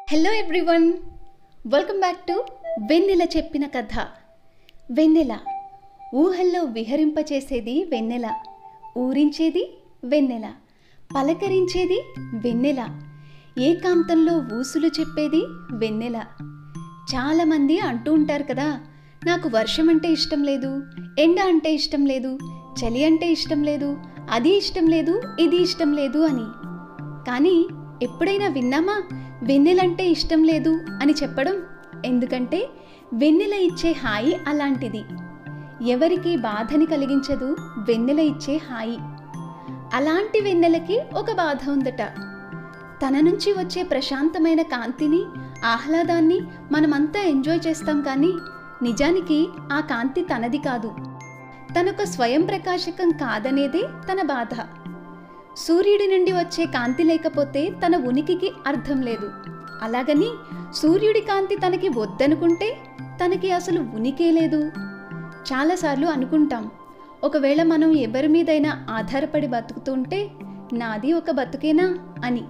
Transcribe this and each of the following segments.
hello everyone welcome back to Vennela చెప్పిన కథ వెన్నెల ఊహల్లో విహరింపచేసేది వెన్నెల ఊరించేది వెన్నెల పలకరించేది వెన్నెల ఏకాంతంలో ఊసులు చెప్పేది వెన్నెల చాలామంది అంటూ ఉంటారు కదా నాకు వర్షం అంటే ఇష్టం లేదు ఎండ అంటే ఇష్టం లేదు చలి అంటే ఇష్టం లేదు అది ఇష్టం లేదు ఇది ఇష్టం లేదు అని కానీ ఎప్పుడైనా విన్నామా వెన్నెలంటే ఇష్టం లేదు అని చెప్పడం ఎందుకంటే వెన్నెల ఇచ్చే హాయి అలాంటిది ఎవరికి బాధని కలిగించదు వెన్నెల ఇచ్చే హాయి అలాంటి వెన్నెలకి ఒక బాధ ఉందట తన నుంచి వచ్చే ప్రశాంతమైన కాంతిని ఆహ్లాదాన్ని మనమంతా ఎంజాయ్ చేస్తాం కానీ నిజానికి ఆ కాంతి తనది కాదు తనొక స్వయం ప్రకాశకం కాదనేదే తన బాధ సూర్యుడి నుండి వచ్చే కాంతి లేకపోతే తన ఉనికికి అర్థం లేదు అలాగని సూర్యుడి కాంతి తనకి వద్దనుకుంటే తనకి అసలు ఉనికే లేదు చాలాసార్లు అనుకుంటాం ఒకవేళ మనం ఎవరి మీదైనా ఆధారపడి బతుకుతుంటే నాది ఒక బతుకేనా అని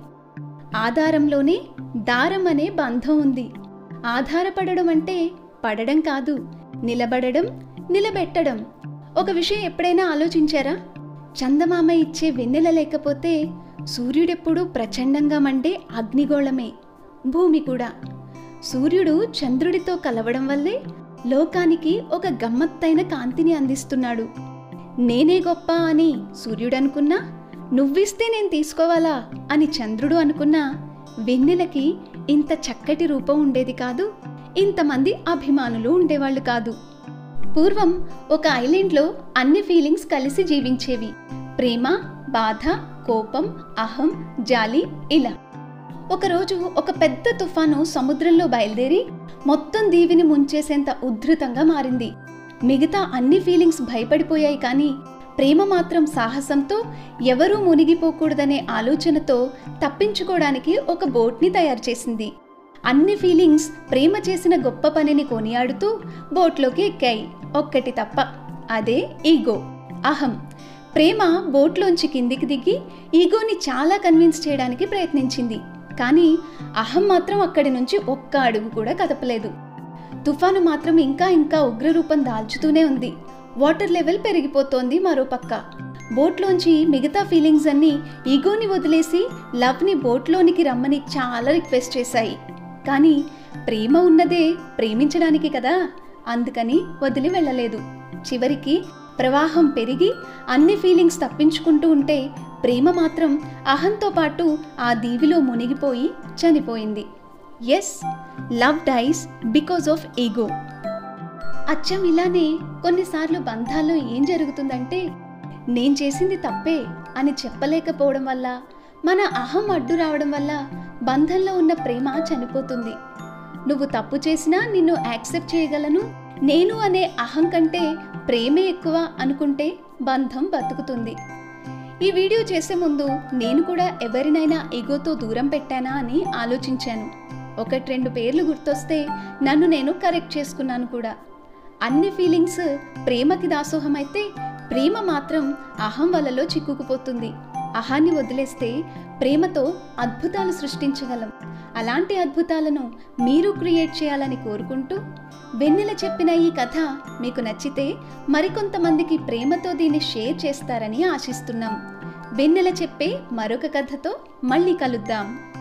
ఆధారంలోనే దారం అనే బంధం ఉంది ఆధారపడడం అంటే పడడం కాదు నిలబడడం నిలబెట్టడం ఒక విషయం ఎప్పుడైనా ఆలోచించారా చందమామ ఇచ్చే వెన్నెల లేకపోతే సూర్యుడెప్పుడు ప్రచండంగా మండే అగ్నిగోళమే భూమి కూడా సూర్యుడు చంద్రుడితో కలవడం వల్లే లోకానికి ఒక గమ్మత్తైన కాంతిని అందిస్తున్నాడు నేనే గొప్ప అని సూర్యుడు అనుకున్నా నువ్విస్తే నేను తీసుకోవాలా అని చంద్రుడు అనుకున్నా వెన్నెలకి ఇంత చక్కటి రూపం ఉండేది కాదు ఇంతమంది అభిమానులు ఉండేవాళ్ళు కాదు పూర్వం ఒక ఐలాండ్లో అన్ని ఫీలింగ్స్ కలిసి జీవించేవి ప్రేమ బాధ కోపం అహం జాలి ఇలా ఒకరోజు ఒక పెద్ద తుఫాను సముద్రంలో బయలుదేరి మొత్తం దీవిని ముంచేసేంత ఉద్ధృతంగా మారింది మిగతా అన్ని ఫీలింగ్స్ భయపడిపోయాయి కానీ ప్రేమ మాత్రం సాహసంతో ఎవరూ మునిగిపోకూడదనే ఆలోచనతో తప్పించుకోవడానికి ఒక బోట్ని తయారు చేసింది అన్ని ఫీలింగ్స్ ప్రేమ చేసిన గొప్ప పనిని కొనియాడుతూ బోట్లోకి ఎక్కాయి ఒక్కటి తప్ప అదే ఈగో అహం ప్రేమ బోట్లోంచి కిందికి దిగి ఈగోని చాలా కన్విన్స్ చేయడానికి ప్రయత్నించింది కానీ అహం మాత్రం అక్కడి నుంచి ఒక్క అడుగు కూడా కదపలేదు తుఫాను మాత్రం ఇంకా ఇంకా ఉగ్రరూపం దాల్చుతూనే ఉంది వాటర్ లెవెల్ పెరిగిపోతోంది మరో పక్క బోట్లోంచి మిగతా ఫీలింగ్స్ అన్నీ ఈగోని వదిలేసి లవ్ని బోట్లోనికి రమ్మని చాలా రిక్వెస్ట్ చేశాయి కానీ ప్రేమ ఉన్నదే ప్రేమించడానికి కదా అందుకని వదిలి వెళ్ళలేదు చివరికి ప్రవాహం పెరిగి అన్ని ఫీలింగ్స్ తప్పించుకుంటూ ఉంటే ప్రేమ మాత్రం అహంతో పాటు ఆ దీవిలో మునిగిపోయి చనిపోయింది yes love dies because of ego అచ్చం ఇలానే కొన్నిసార్లు బంధాల్లో ఏం జరుగుతుందంటే నేను చేసింది తప్పే అని చెప్పలేకపోవడం వల్ల మన అహం అడ్డు రావడం వల్ల బంధంలో ఉన్న ప్రేమ చనిపోతుంది నువ్వు తప్పు చేసినా నిన్ను యాక్సెప్ట్ చేయగలను నేను అనే అహం కంటే ప్రేమే ఎక్కువ అనుకుంటే బంధం బతుకుతుంది ఈ వీడియో చేసే ముందు నేను కూడా ఎవరినైనా ఎగోతో దూరం పెట్టానా అని ఆలోచించాను ఒకటి రెండు పేర్లు గుర్తొస్తే నన్ను నేను కరెక్ట్ చేసుకున్నాను కూడా అన్ని ఫీలింగ్స్ ప్రేమకి దాసోహం అయితే ప్రేమ మాత్రం అహం వలలో చిక్కుకుపోతుంది అహాన్ని వదిలేస్తే ప్రేమతో అద్భుతాలు సృష్టించగలం అలాంటి అద్భుతాలను మీరు క్రియేట్ చేయాలని కోరుకుంటూ వెన్నెల చెప్పిన ఈ కథ మీకు నచ్చితే మరికొంతమందికి ప్రేమతో దీన్ని షేర్ చేస్తారని ఆశిస్తున్నాం వెన్నెల చెప్పే మరొక కథతో మళ్ళీ కలుద్దాం